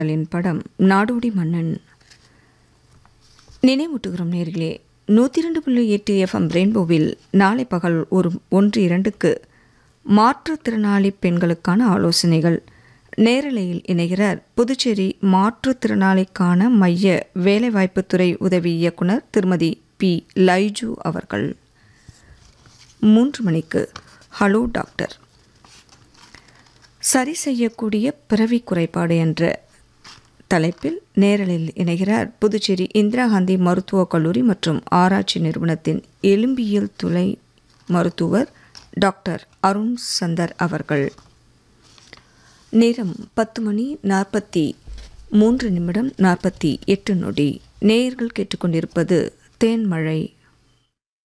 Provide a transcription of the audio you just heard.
லின் படம் நாடோடி மன்னன் நினைவூட்டுகிறோம் நேர்களே நூற்றி இரண்டு புள்ளி எட்டு எஃப்எம் ரெயின்போவில் நாளை பகல் ஒரு ஒன்று இரண்டுக்கு மாற்றுத்திறனாளி பெண்களுக்கான ஆலோசனைகள் நேரலையில் இணைகிறார் புதுச்சேரி மாற்றுத்திறனாளிக்கான மைய வேலைவாய்ப்புத்துறை உதவி இயக்குனர் திருமதி பி லைஜு அவர்கள் மூன்று மணிக்கு ஹலோ டாக்டர் சரி செய்யக்கூடிய பிறவி குறைபாடு என்ற தலைப்பில் நேரலில் இணைகிறார் புதுச்சேரி இந்திரா காந்தி மருத்துவக் கல்லூரி மற்றும் ஆராய்ச்சி நிறுவனத்தின் எலும்பியல் துறை மருத்துவர் டாக்டர் அருண் சந்தர் அவர்கள் நேரம் பத்து மணி நாற்பத்தி மூன்று நிமிடம் நாற்பத்தி எட்டு நொடி நேயர்கள் கேட்டுக்கொண்டிருப்பது தேன்மழை